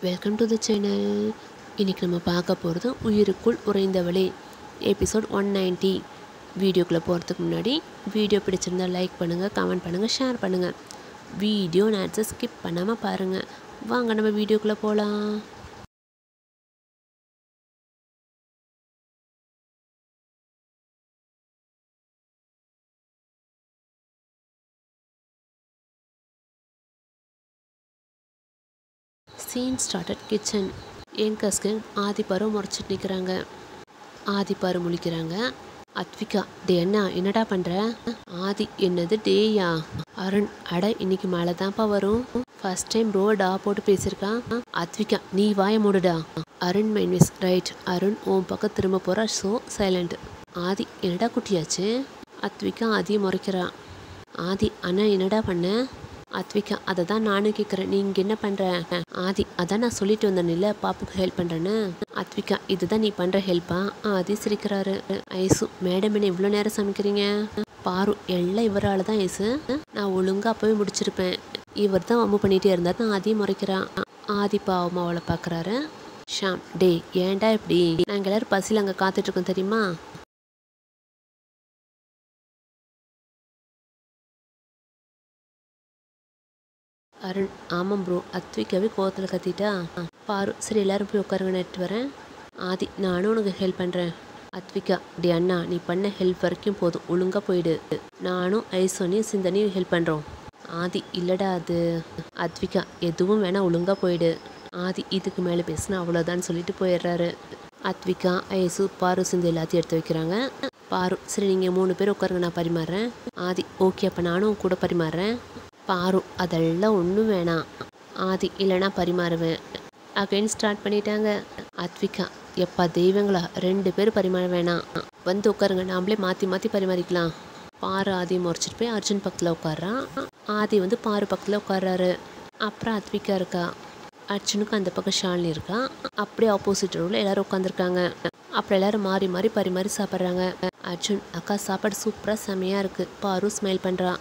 Welcome to the channel இன்றைக்கி நம்ம பார்க்க போகிறது உயிருக்குள் உறைந்தவளே எபிசோட் ஒன் நைன்ட்டி வீடியோக்குள்ளே போகிறதுக்கு முன்னாடி வீடியோ பிடிச்சிருந்தா லைக் பண்ணுங்கள் கமெண்ட் பண்ணுங்கள் ஷேர் பண்ணுங்கள் வீடியோ நேரத்தை ஸ்கிப் பண்ணாமல் பாருங்கள் வாங்க நம்ம வீடியோக்குள்ளே போகலாம் சீன் ஸ்டார்டட் கிச்சன் எங்கஸ்க்கு ஆதிப்பாரு முறைச்சிட்டு நிற்கிறாங்க ஆதிப்பாரு முழிக்கிறாங்க அத்விகா டே என்ன என்னடா பண்ணுற ஆதி என்னது டேயா அருண் அட இன்னைக்கு மழை தான்ப்பா வரும் ஃபர்ஸ்ட் டைம் ப்ரோ டா போட்டு பேசியிருக்கான் அத்விகா நீ வாய மூடுடா அருண் மைன்விஸ் ரைட் அருண் உன் பக்கம் திரும்ப போகிறா ஸோ சைலண்ட் ஆதி என்னடா குட்டியாச்சு அத்விகா ஆதியை முறைக்கிறா ஆதி அண்ணா என்னடா பண்ண அத்விகா அதை தான் நானும் கேட்குறேன் நீங்க என்ன பண்ற ஆதி அதான் நான் சொல்லிட்டு வந்தேன்ல பாப்புக்கு ஹெல்ப் பண்றேன்னு அத்விகா இதுதான் நீ பண்ற ஹெல்ப்பா ஆதி சிரிக்கிறாரு ஐசு மேடம் என்ன இவ்வளோ நேரம் சமைக்கிறீங்க பாரு எல்லாம் இவரால தான் ஐசு நான் ஒழுங்கா அப்பவே முடிச்சிருப்பேன் இவர் தான் வம்பு பண்ணிட்டே இருந்தார் நான் ஆதியை முறைக்கிறான் ஆதி பாவமா அவளை பார்க்குறாரு ஷாம் டே ஏன்டா இப்படி நாங்கள் எல்லாரும் பசியில் அங்கே காத்துட்டு இருக்கோம் தெரியுமா அருண் ஆமாம் ப்ரோ அத்விகாவே கோவத்தில் கத்திட்டா பாரு சரி எல்லாரும் போய் உட்காருங்க நட்டு வரேன் ஆதி நானும் உனக்கு ஹெல்ப் பண்ணுறேன் அத்விகா டி அண்ணா நீ பண்ண ஹெல்ப் வரைக்கும் போதும் ஒழுங்காக போயிடு நானும் ஐசோனியும் சிந்தனையும் ஹெல்ப் பண்ணுறோம் ஆதி இல்லடா அது அத்விகா எதுவும் வேணாம் ஒழுங்காக போயிடு ஆதி இதுக்கு மேலே பேசினா அவ்வளோதான் சொல்லிட்டு போயிடுறாரு அத்விகா ஐசு பாரு சிந்து எல்லாத்தையும் எடுத்து வைக்கிறாங்க பாரு சரி நீங்கள் மூணு பேர் உட்காருங்க நான் பரிமாறுறேன் ஆதி ஓகே அப்போ நானும் உன் கூட பரிமாறுறேன் பாரு அதெல்லாம் ஒன்றும் வேணாம் ஆதி இல்லைனா பரிமாறுவேன் அகைன் ஸ்டார்ட் பண்ணிட்டாங்க அத்விகா எப்பா தெய்வங்களா ரெண்டு பேர் பரிமாற வேணாம் வந்து உட்காருங்க நாமளே மாற்றி மாற்றி பரிமாறிக்கலாம் பாரு ஆதி முறைச்சிட்டு போய் அர்ஜுன் பக்கத்தில் உட்காடுறான் ஆதி வந்து பாரு பக்கத்தில் உட்கார்றாரு அப்புறம் அத்விகா இருக்கா அர்ஜுனுக்கு அந்த பக்கம் ஷாலினி இருக்கா அப்படியே ஆப்போசிட் ரோவில் எல்லாரும் உட்காந்துருக்காங்க அப்புறம் எல்லாரும் மாறி மாறி பரிமாறி சாப்பிட்றாங்க அர்ஜுன் அக்கா சாப்பாடு சூப்பராக செமையாக இருக்குது பாரு ஸ்மைல் பண்ணுறா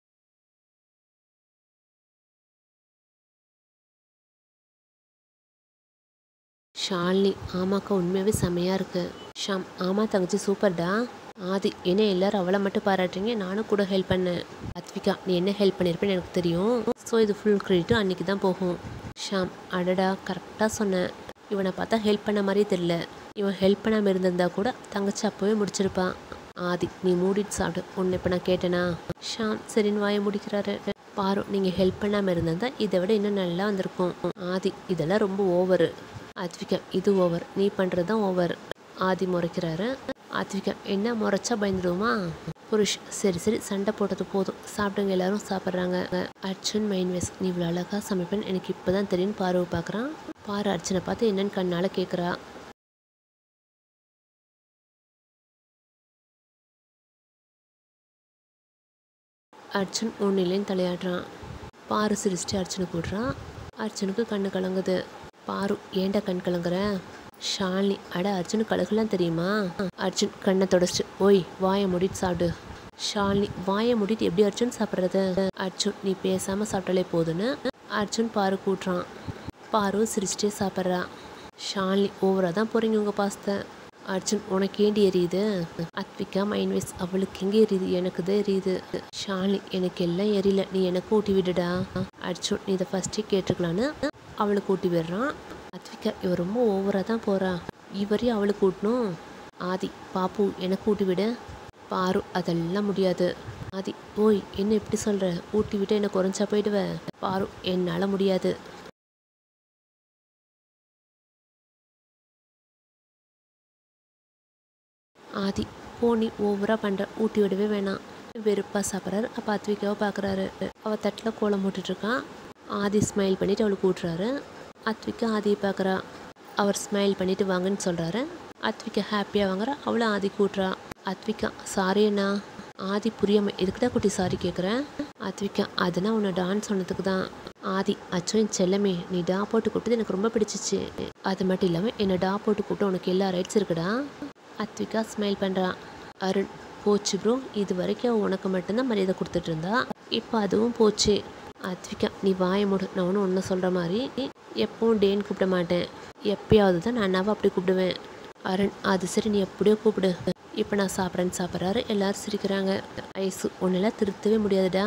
ஷாலினி ஆமாக்கா உண்மையாகவே செமையாக இருக்கு ஷாம் ஆமாம் தங்கச்சி சூப்பர்டா ஆதி என்ன எல்லாரும் அவளை மட்டும் பாராட்டுறீங்க நானும் கூட ஹெல்ப் பண்ணேன் அத்விகா நீ என்ன ஹெல்ப் பண்ணியிருப்பேன்னு எனக்கு தெரியும் ஸோ இது ஃபுல் கிரெடிட் அன்னைக்கு தான் போகும் ஷாம் அடடா கரெக்டாக சொன்னேன் இவனை பார்த்தா ஹெல்ப் பண்ண மாதிரியே தெரியல இவன் ஹெல்ப் பண்ணாமல் இருந்திருந்தா கூட தங்கச்சி அப்போவே முடிச்சிருப்பான் ஆதி நீ மூடிட்டு சாப்பிடு உன்னை இப்போ நான் கேட்டேனா ஷாம் சரின்னு வாயை முடிக்கிறாரு பாரு நீங்கள் ஹெல்ப் பண்ணாமல் இருந்திருந்தா இதை விட இன்னும் நல்லா வந்திருக்கும் ஆதி இதெல்லாம் ரொம்ப ஓவரு அத்விகா இது ஓவர் நீ பண்ணுறது தான் ஓவர் ஆதி முறைக்கிறாரு அத்விகா என்ன முறைச்சா பயந்துடுவோமா புருஷ் சரி சரி சண்டை போட்டது போதும் சாப்பிடுங்க எல்லாரும் சாப்பிட்றாங்க அர்ஜுன் மைன்வேஸ் நீ இவ்வளோ அழகாக சமைப்பேன்னு எனக்கு இப்போ தான் தெரியும் பார்வை பார்க்குறான் பாரு அர்ச்சனை பார்த்து என்னன்னு கண்ணால் கேட்குறா அர்ஜுன் ஒன்றிலேன்னு தலையாடுறான் பாரு சிரிச்சிட்டு அர்ஜுனை கூடுறான் அர்ஜுனுக்கு கண்ணு கலங்குது பாரு ஏன்டா கண் கலங்குற ஷாலினி அட அர்ஜுனு கழுகுலாம் தெரியுமா அர்ஜுன் கண்ணை தொடச்சிட்டு ஓய் வாயை மூடிட்டு சாப்பிடு ஷாலினி வாயை மூடிட்டு எப்படி அர்ஜுன் சாப்பிட்றது அர்ஜுன் நீ பேசாம சாப்பிட்டாலே போதுன்னு அர்ஜுன் பாரு கூட்டுறான் பாரு சிரிச்சிட்டே சாப்பிட்றா ஷாலினி ஓவராக தான் போறீங்க உங்க பாஸ்த அர்ஜுன் உனக்கு ஏண்டி எரியுது அத்விகா மைன்வேஸ் அவளுக்கு எங்கே எரியுது எனக்கு தான் எரியுது ஷாலினி எனக்கு எல்லாம் எரியல நீ எனக்கு ஊட்டி விடுடா அர்ஜுன் நீ இதை ஃபஸ்ட்டே கேட்டுக்கலான்னு அவளுக்கு ஊட்டி விடுறான் அத்விகா இவ ரொம்ப ஓவராக தான் போகிறா இவரையும் அவளுக்கு ஊட்டணும் ஆதி பாப்பு எனக்கு ஊட்டி விடு பாரு அதெல்லாம் முடியாது ஆதி ஓய் என்ன இப்படி சொல்கிற ஊட்டி விட்டு என்ன குறைஞ்சா போயிடுவ பாரு என்னால் முடியாது ஆதி போ நீ ஓவராக பண்ணுற ஊட்டி விடவே வேணாம் வெறுப்பாக சாப்பிட்றாரு அப்போ அத்விகாவை பார்க்குறாரு அவள் தட்டில் கோலம் போட்டுட்ருக்கான் ஆதி ஸ்மைல் பண்ணிவிட்டு அவளுக்கு ஊட்டுறாரு அத்விகா ஆதியை பார்க்குறா அவர் ஸ்மைல் பண்ணிட்டு வாங்கன்னு சொல்கிறாரு அத்விகா ஹாப்பியாக வாங்குறா அவளை ஆதி கூட்டுறா அத்விகா சாரி அண்ணா ஆதி புரியாம எதுக்குடா குட்டி சாரி கேட்குறேன் அத்விகா அதுனா உன்னை டான்ஸ் சொன்னதுக்கு தான் ஆதி அச்சோ என் செல்லமே நீ டா போட்டு கூப்பிட்டது எனக்கு ரொம்ப பிடிச்சிச்சு அது மட்டும் இல்லாமல் என்னை டா போட்டு கூப்பிட்டு உனக்கு எல்லா ரைட்ஸ் இருக்குடா அத்விகா ஸ்மைல் பண்ணுறா அருண் போச்சு ப்ரோ இது வரைக்கும் அவ உனக்கு மட்டும்தான் மரியாதை கொடுத்துட்டு இருந்தா இப்போ அதுவும் போச்சு அத்விகா நீ வாய மூடு நான் ஒன்றும் ஒன்று சொல்கிற மாதிரி எப்பவும் டேன்னு கூப்பிட மாட்டேன் எப்பயாவது தான் நான் அண்ணாவை அப்படி கூப்பிடுவேன் அருண் அது சரி நீ எப்படியோ கூப்பிடு இப்போ நான் சாப்பிட்றேன்னு சாப்பிட்றாரு எல்லாரும் சிரிக்கிறாங்க ஐசு ஒன்னெல்லாம் திருத்தவே முடியாதுடா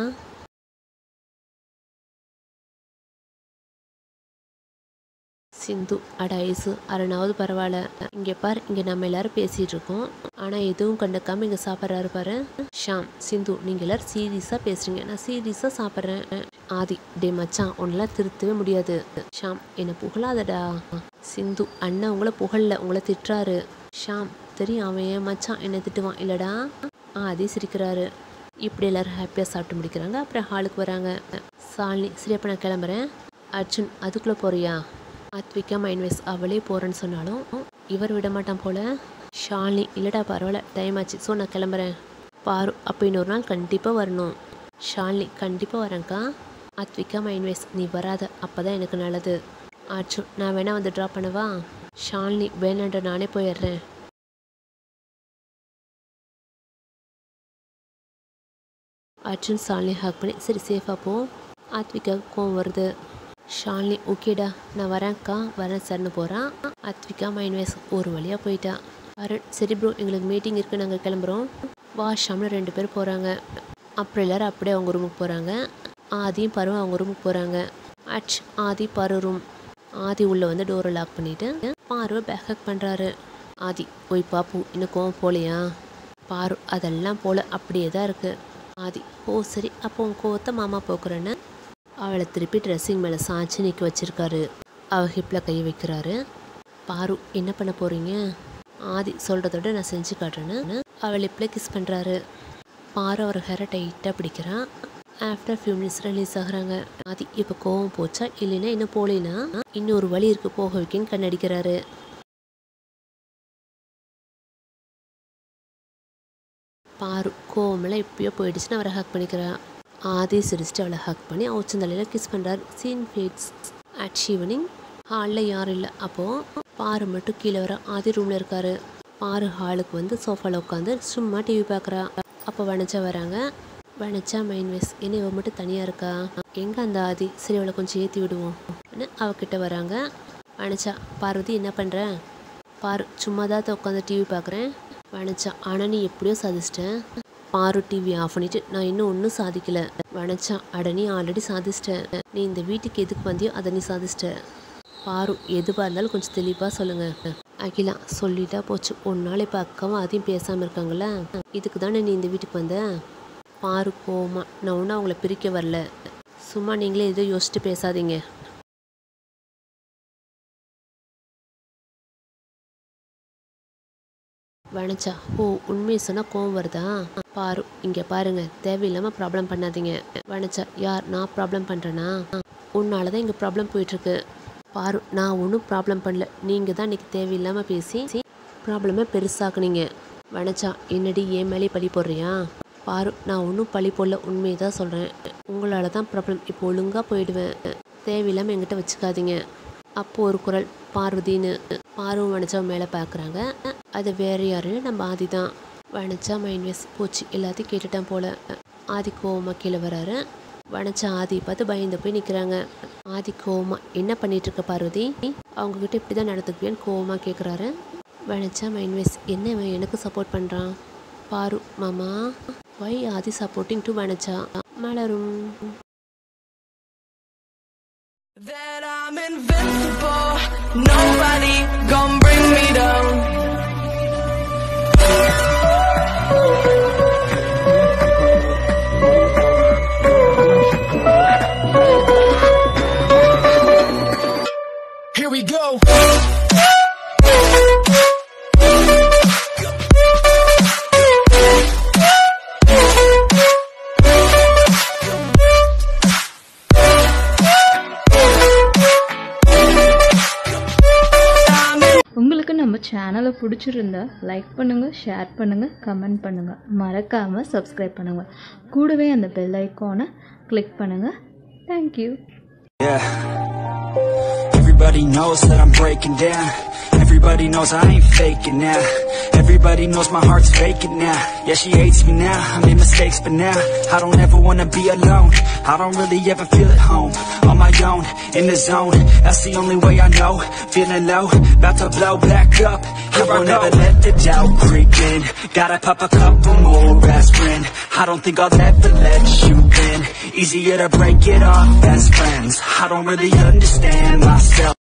சிந்து அட ஐசு அரணாவது பரவாயில்ல இங்கே பார் இங்கே நம்ம எல்லாரும் பேசிகிட்டு இருக்கோம் ஆனால் எதுவும் கண்டுக்காம இங்கே சாப்பிட்றாரு பாரு ஷாம் சிந்து நீங்கள் எல்லாரும் சீரியஸாக பேசுகிறீங்க நான் சீரியஸாக சாப்பிட்றேன் ஆதி டே மச்சான் உன்னெல்லாம் திருத்தவே முடியாது ஷாம் என்னை புகழாதடா சிந்து அண்ணா உங்களை புகழல உங்களை திட்டுறாரு ஷாம் தெரியும் அவன் ஏன் மச்சான் என்னை திட்டுவான் இல்லடா ஆதி சிரிக்கிறாரு இப்படி எல்லாரும் ஹாப்பியாக சாப்பிட்டு முடிக்கிறாங்க அப்புறம் ஹாலுக்கு வராங்க சாலினி சரி அப்போ நான் கிளம்புறேன் அர்ஜுன் அதுக்குள்ளே போறியா அத்விகா மைன்வேஸ் அவளே போகிறேன்னு சொன்னாலும் இவர் விட மாட்டான் போல ஷாலினி இல்லைடா பரவாயில்ல டைம் ஆச்சு ஸோ நான் கிளம்புறேன் பாரு அப்போ இன்னொரு நாள் கண்டிப்பாக வரணும் ஷாலினி கண்டிப்பாக வரேன்க்கா அத்விகா மைன்வேஸ் நீ வராத அப்போ தான் எனக்கு நல்லது அர்ஜுன் நான் வேணா வந்து ட்ராப் பண்ணவா ஷாலினி வேணான்ற நானே போயிடுறேன் அர்ஜுன் ஷாலினி ஹக் பண்ணி சரி சேஃபாக போ அத்விகா கோவம் வருது ஷாலினி ஓகேடா நான் வரேன்க்கா வரேன் சார்னு போகிறான் அத்விகா மைன்வேஸ் ஒரு வழியாக போயிட்டா அருண் சரி ப்ரோ எங்களுக்கு மீட்டிங் இருக்குது நாங்கள் கிளம்புறோம் வா ஷாம்னு ரெண்டு பேர் போகிறாங்க அப்புறம் எல்லாரும் அப்படியே அவங்க ரூமுக்கு போகிறாங்க ஆதியும் பருவம் அவங்க ரூமுக்கு போகிறாங்க அச் ஆதி பரு ரூம் ஆதி உள்ளே வந்து டோரை லாக் பண்ணிவிட்டு பார்வை பேக்கப் பண்ணுறாரு ஆதி ஓய் பாப்பு இன்னும் கோவம் போகலையா பாரு அதெல்லாம் போல அப்படியே தான் இருக்குது ஆதி ஓ சரி அப்போ உன் கோவத்தை மாமா போக்குறேன்னு அவளை திருப்பி ட்ரெஸ்ஸிங் மேலே சாய்ச்சி நிற்க வச்சிருக்காரு அவ ஹிப்பில் கை வைக்கிறாரு பாரு என்ன பண்ண போகிறீங்க ஆதி சொல்கிறதோட நான் செஞ்சு காட்டுறேன்னு அவள் ஹிப்பில் கிஸ் பண்ணுறாரு பாரு அவர் ஹேரை டைட்டாக பிடிக்கிறான் ஆஃப்டர் ஃபியூ மினிட்ஸ் ரிலீஸ் ஆகுறாங்க ஆதி இப்போ கோவம் போச்சா இல்லைன்னா இன்னும் போகலைன்னா இன்னொரு வழி இருக்கு போக வைக்கன்னு கண்ணடிக்கிறாரு பாரு கோவமெல்லாம் இப்பயோ போயிடுச்சுன்னு அவரை ஹக் பண்ணிக்கிறா ஆதி சிரிச்சுட்டு அவளை ஹக் பண்ணி அவச்சந்தலையில் கிஸ் பண்ணுறாரு சீன் ஃபேட்ஸ் அட் ஈவினிங் ஹாலில் யாரும் இல்லை அப்போது பாரு மட்டும் கீழே வர ஆதி ரூமில் இருக்காரு பாரு ஹாலுக்கு வந்து சோஃபாவில் உட்காந்து சும்மா டிவி பார்க்குறா அப்போ வனஜா வராங்க வனஜா மைண்ட் வேஸ் என்ன இவ மட்டும் தனியாக இருக்கா எங்கே அந்த ஆதி சரி அவளை கொஞ்சம் ஏற்றி விடுவோம் அவகிட்ட வராங்க வனஜா பார்வதி என்ன பண்ணுற பாரு சும்மா தான் உட்காந்து டிவி பார்க்குறேன் வனச்சா ஆனால் நீ எப்படியோ சாதிச்சிட்டேன் பாரு டிவி ஆஃப் பண்ணிட்டு நான் இன்னும் ஒன்றும் சாதிக்கல வனச்சா அட நீ ஆல்ரெடி சாதிச்சிட்டேன் நீ இந்த வீட்டுக்கு எதுக்கு வந்தியோ அதை நீ சாதிச்சிட்ட பாரு எதுவாக இருந்தாலும் கொஞ்சம் தெளிவாக சொல்லுங்க அகிலா சொல்லிட்டா போச்சு ஒரு நாள் இப்போ அக்காவும் அதையும் பேசாமல் இருக்காங்களே இதுக்கு தானே நீ இந்த வீட்டுக்கு வந்த பாரு கோமா நான் ஒன்றும் அவங்கள பிரிக்க வரல சும்மா நீங்களே எதோ யோசிச்சுட்டு பேசாதீங்க வனச்சா ஓ உண்மையை சொன்னால் கோவம் வருதா பாரு இங்கே பாருங்க தேவையில்லாமல் ப்ராப்ளம் பண்ணாதீங்க வனச்சா யார் நான் ப்ராப்ளம் பண்ணுறேனா உன்னால தான் இங்கே ப்ராப்ளம் போயிட்டுருக்கு பாரு நான் ஒன்றும் ப்ராப்ளம் பண்ணல நீங்கள் தான் இன்னைக்கு தேவையில்லாமல் பேசி ப்ராப்ளமை பெருசாக்குனீங்க வனச்சா என்னடி ஏன் மேலே பழி போடுறியா பாரு நான் ஒன்றும் பழி போடல உண்மையை தான் சொல்கிறேன் உங்களால தான் ப்ராப்ளம் இப்போ ஒழுங்காக போயிடுவேன் தேவையில்லாமல் என்கிட்ட வச்சுக்காதீங்க அப்போ ஒரு குரல் பார்வதின்னு பார்வம் வனஜா மேலே பார்க்குறாங்க அது வேற யாருன்னு நம்ம ஆதி தான் வனஜா மைண்ட்வேஸ் போச்சு எல்லாத்தையும் கேட்டுட்டான் போல ஆதி கோவமா கீழே வராரு வனஜா ஆதி பார்த்து பயந்து போய் நிற்கிறாங்க ஆதி கோவமா என்ன பண்ணிட்டு இருக்க பார்வதி அவங்க கிட்ட இப்படி தான் நடந்துக்குவேன்னு கோவமா கேட்குறாரு வனஜா மைண்ட்வேஸ் என்ன இவன் எனக்கு சப்போர்ட் பண்ணுறான் பாரு மாமா why Aadhi supporting to Vanaja மலரும் That I'm invincible, nobody gonna bring me down. Here we go. உங்களுக்கு நம்ம சேனலை பிடிச்சிருந்தா லைக் பண்ணுங்கள் ஷேர் பண்ணுங்கள் கமெண்ட் பண்ணுங்கள் மறக்காமல் சப்ஸ்கிரைப் பண்ணுங்கள் கூடவே அந்த பெல் ஐக்கானை கிளிக் பண்ணுங்கள் thank you Yeah. Everybody Everybody knows that I'm breaking down. Everybody knows I ain't faking now. Everybody knows my heart's vacant now. Yeah, she hates me now. I made mistakes, but now I don't ever wanna be alone. I don't really ever feel at home. On my own, in the zone. That's the only way I know. Feeling low, about to blow back up. Here I won't ever let the doubt creep in. Gotta pop a couple more aspirin. I don't think I'll ever let you in. Easier to break it off best friends. I don't really understand myself.